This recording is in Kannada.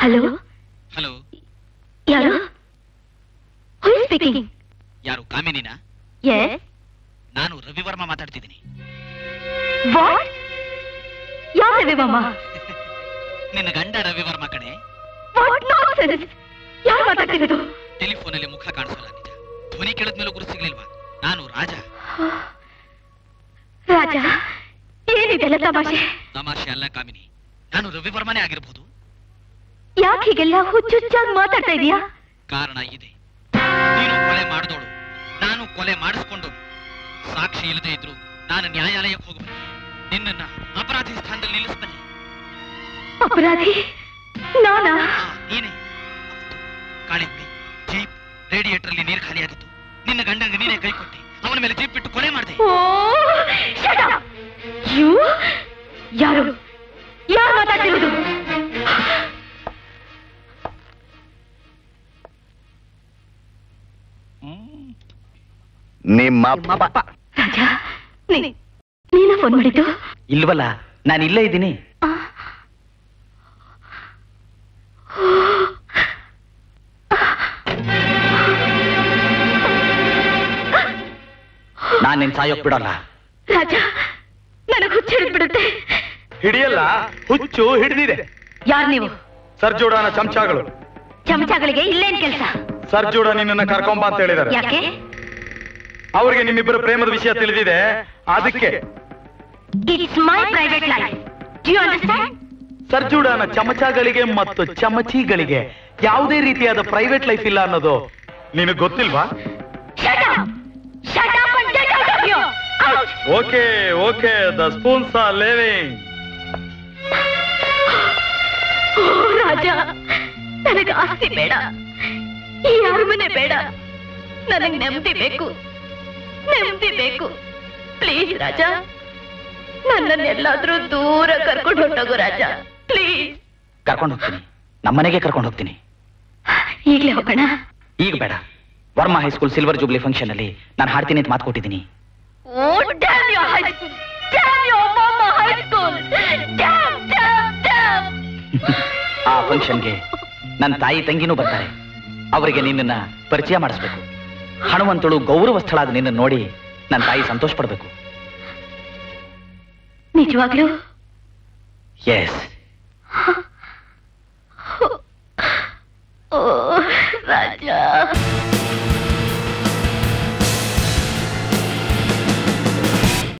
ಹಲೋ ಹಲೋ ಯಾರು ಹೂ ಸ್ಪೀಕಿಂಗ್ ಯಾರು ಕಾಮಿನಿನಾ ಎಸ್ ನಾನು ರವಿವರ್ಮ ಮಾತಾಡ್ತಿದ್ದೀನಿ ವಾಟ್ ಯಾವ ರವಿವಮ್ಮ ನಿನ್ನ ಗಂಡ ರವಿವರ್ಮ ಕಣೆ ವಾಟ್ ನಾನ್ಸೆನ್ಸ್ ಯಾರು ಮಾತಾಡ್ತಿರೋದು ಟೆಲಿಫೋನಲ್ಲಿ ಮುಖ ಕಾಣಿಸಲ್ಲ ನಿಜ ಧ್ವನಿ ಕೇಳಿದ್ಮೇಲೂ ಗುರು ಸಿಗ್ಲಿಲ್ವಾ ನಾನು ರಾಜ ರಾಜ ಏನಿದೆಲ್ಲ ತಮಾಷೆ ತಮಾಷೆ ಅಲ್ಲ ಕಾಮಿನಿ ನಾನು ರವಿವರ್ಮನೇ ಆಗಿರ್ಬೋದು ಯಾಕೆ ಹೀಗೆಲ್ಲ ಹುಚ್ಚುಚ್ಚಾಗಿ ಮಾತಾಡ್ತಾ ಇದೀಯಾ ಕಾರಣ ಇದೆ ನೀನು ಕೊಲೆ ಮಾಡಿದೋಳು ನಾನು ಕೊಲೆ ಮಾಡಿಸ್ಕೊಂಡು ಸಾಕ್ಷಿ ಇಲ್ಲದೆ ಇದ್ರು ನಾನು ನ್ಯಾಯಾಲಯಕ್ಕೆ ಹೋಗಬಲ್ಲೆ ನಿನ್ನನ್ನ ಅಪರಾಧಿ ಸ್ಥಾನದಲ್ಲಿ ನಿಲ್ಲಿಸಬಲ್ಲೆ ಅಪರಾಧಿ ನಾನಾ ಆ, ನೀನೇ ಅವತ್ತು ಕಾಳಿಹುಡಿ ಜೀಪ್ ರೇಡಿಯೇಟರ್ ಅಲ್ಲಿ ನೀರು ಖಾಲಿಯಾಗಿತ್ತು ನಿನ್ನ ಗಂಡಂಗೆ ನೀನೇ ಕೈ ಕೊಟ್ಟೆ ಅವನ ಮೇಲೆ ಜೀಪ್ ಬಿಟ್ಟು ಕೊಲೆ ಮಾಡಿದೆ ಓ shut up! You? ಯಾರು ಯಾರು ಮಾತಾಡ್ತಿರೋದು ನಿಮ್ಮ ರಾಜ ನೀ- ನೀನಾ ಫೋನ್ ಮಾಡಿದ್ದು ಇಲ್ವಲ್ಲ ನಾನು ಇಲ್ಲೇ ಇದ್ದೀನಿ ಆ. ನಾನು ನಿನ್ ಸಾಯೋಕ್ ಬಿಡೋಲ್ಲ ರಾಜ ನನಗೆ ಹುಚ್ಚಿಡಿದ್ ಬಿಡುತ್ತೆ ಹಿಡಿಯಲ್ಲ ಹುಚ್ಚು ಹಿಡಿದಿದೆ ಯಾರು ನೀವು ಸರ್ಜೋಡಾನ ಚಮಚಗಳು ಚಮಚಗಳಿಗೆ ಇಲ್ಲೇನ್ ಕೆಲಸ ಸರ್ಜೋಡ ನಿನ್ನನ್ನ ಕರ್ಕೊಂಬ ಅಂತ ಹೇಳಿದಾರೆ ಯಾಕೆ ಅವ್ರಿಗೆ ನಿಮ್ಮಿಬ್ಬರ ಪ್ರೇಮದ ವಿಷಯ ತಿಳಿದಿದೆ ಅದಕ್ಕೆ it's my private life do you understand ಸರ್ಜೋಡಾನ ಚಮಚಗಳಿಗೆ ಮತ್ತು ಚಮಚಿಗಳಿಗೆ ಯಾವುದೇ ರೀತಿಯಾದ ಪ್ರೈವೇಟ್ ಲೈಫ್ ಇಲ್ಲ ಅನ್ನೋದು ನಿನಗ್ ಗೊತ್ತಿಲ್ವಾ shut up shut up and get out of here out okay okay the spoons are living ಓ ರಾಜ ನನಗೆ ಆಸ್ತಿ ಬೇಡ ಈ ಅರಮನೆ ಬೇಡ ನನಗೆ ನೆಮ್ಮದಿ ಬೇಕು ನೆಮ್ಮದಿ ಬೇಕು ಪ್ಲೀಸ್ ರಾಜ ನನ್ನನ್ನೆಲ್ಲಾದ್ರೂ ದೂರ ಕರ್ಕೊಂಡು ಹೊಟ್ಟೋಗು ರಾಜ ಪ್ಲೀಸ್ ಕರ್ಕೊಂಡು ಹೋಗ್ತೀನಿ ನಮ್ಮನೆಗೆ ಕರ್ಕೊಂಡು ಹೋಗ್ತೀನಿ ಈಗ್ಲೇ ಹೋಗೋಣ ಈಗ ಬೇಡ Varma high school silver jubilee function ಅಲ್ಲಿ ನಾನು ಹಾಡ್ತೀನಿ ಅಂತ ಮಾತು ಕೊಟ್ಟಿದ್ದೀನಿ oh damn your high school damn your ಮಾಮ high school damn damn damn ಆ ಫಂಕ್ಷನ್ಗೆ ನನ್ನ ತಾಯಿ ತಂಗಿನೂ ಬರ್ತಾರೆ ಅವರಿಗೆ ನಿನ್ನನ್ನ ಪರಿಚಯ ಮಾಡಿಸ್ಬೇಕು ಹನುಮಂತಳು ಗೌರವಸ್ಥಳಾದ ನಿನ್ನ ನೋಡಿ ನನ್ನ ತಾಯಿ ಸಂತೋಷ ಪಡ್ಬೇಕು ನಿಜವಾಗ್ಲೂ ಎಸ್ ಓ ರಾಜ